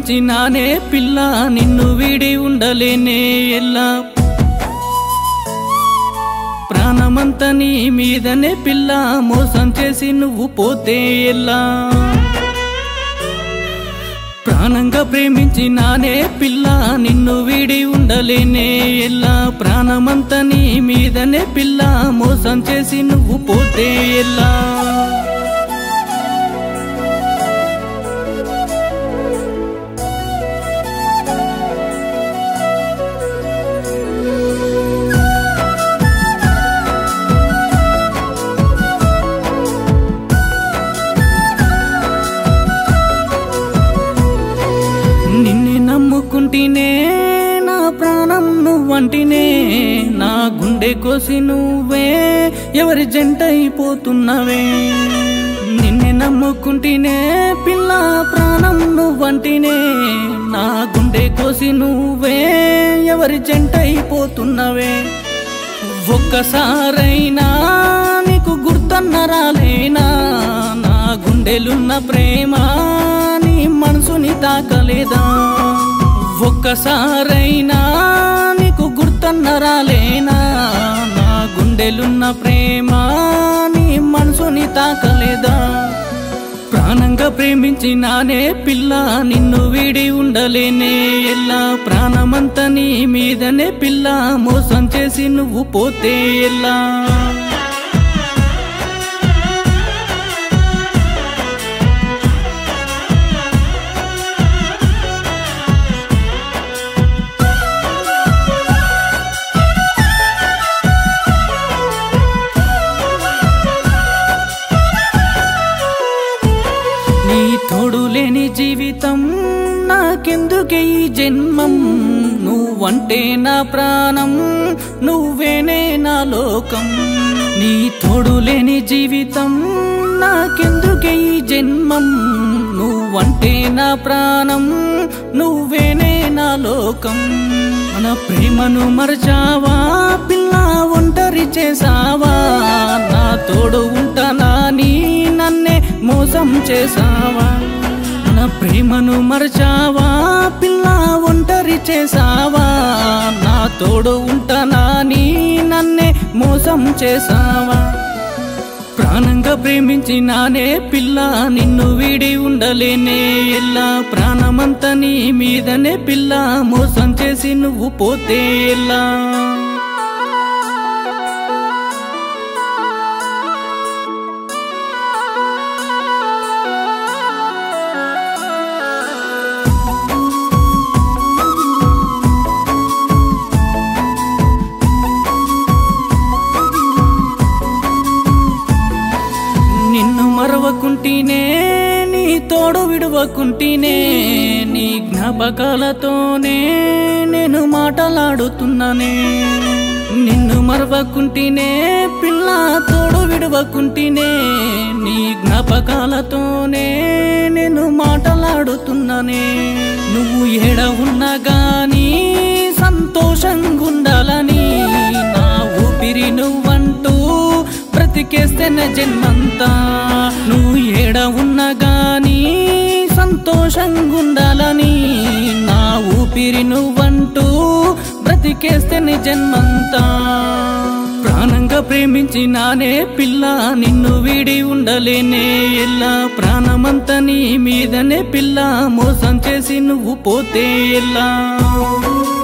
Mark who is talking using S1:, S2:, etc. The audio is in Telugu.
S1: ప్రేమించినానే పిల్ల నిన్ను వీడి ఉండలేనే ఎల్లా ప్రాణమంతా నీ మీదనే పిల్ల మోసం చేసి నువ్వు పోతే ఎల్లా ప్రాణంగా ప్రేమించినానే పిల్ల నిన్ను వీడి ఉండలేనే ఎల్లా ప్రాణమంతా నీ మీదనే పిల్ల మోసం చేసి నువ్వు పోతే ఎల్లా నిన్ను నమ్ముకుంటేనే నా ప్రాణం నువ్వంటినే నా గుండె కోసి నువ్వే ఎవరి జంట అయిపోతున్నవే నిన్ను నమ్ముకుంటేనే పిల్ల ప్రాణం నువ్వంటినే నా గుండె కోసి నువ్వే ఎవరి జంట అయిపోతున్నవే ఒక్కసారైనా నీకు గుర్తన్న రాలేనా నా గుండెలున్న ప్రేమ నీ మనసుని తాకలేదా ఒక్కసారైనా నీకు గుర్తన్న రాలేనా నా గుండెలున్న ప్రేమ నీ మనసుని తాకలేదా ప్రాణంగా ప్రేమించినానే పిల్ల నిన్ను వీడి ఉండలేనే ఎల్లా ప్రాణమంతా నీ మీదనే పిల్ల మోసం చేసి నువ్వు పోతే ఎల్లా నీ తోడు లేని జీవితం నాకెందుకే ఈ జన్మం నువ్వంటే నా ప్రాణం నువ్వేనే నా లోకం నీ తోడు లేని జీవితం నాకెందుకే ఈ జన్మం నువ్వంటే నా ప్రాణం నువ్వేనే నా లోకం మన ప్రేమను మరచావా పిల్ల ఒంటరి చేసావా నా తోడు ఉంటానా నీ నన్నే మోసం చేసావా నా ప్రేమను మరచావా పిల్ల ఒంటరి చేసావా నా తోడు ఉంటానా నీ నన్నే మోసం చేసావా ప్రాణంగా ప్రేమించినానే పిల్ల నిన్ను వీడి ఉండలేనే ఎల్లా ప్రాణమంతా నీ మీదనే పిల్ల మోసం చేసి నువ్వు పోతే ఎల్లా నిన్ను మరవకుంటేనే నీ తోడు విడవకుంటేనే నీ జ్ఞాపకాలతోనే నేను మాటలాడుతున్నానే నిన్ను మరవకుంటేనే పిల్ల తోడు విడవకుంటేనే నీ జ్ఞాపకాలతోనే నేను మాటలాడుతున్నానే నువ్వు ఏడ ఉన్నా గానీ సంతోషంగా ఉండాలని నా ఊపిరి నువ్వంటూ బ్రతికేస్తే నా జన్మంతా నువ్వు ఏడ ఉన్నా గానీ సంతోషంగా ఉండాలని నా ఊపిరి నువ్వంటూ బ్రతికేస్తే నీ జన్మంతా ప్రాణంగా ప్రేమించినానే పిల్ల నిన్ను వీడి ఉండలేనే ఎల్లా ప్రాణమంతా నీ మీదనే పిల్ల మోసం చేసి నువ్వు పోతే ఎల్లా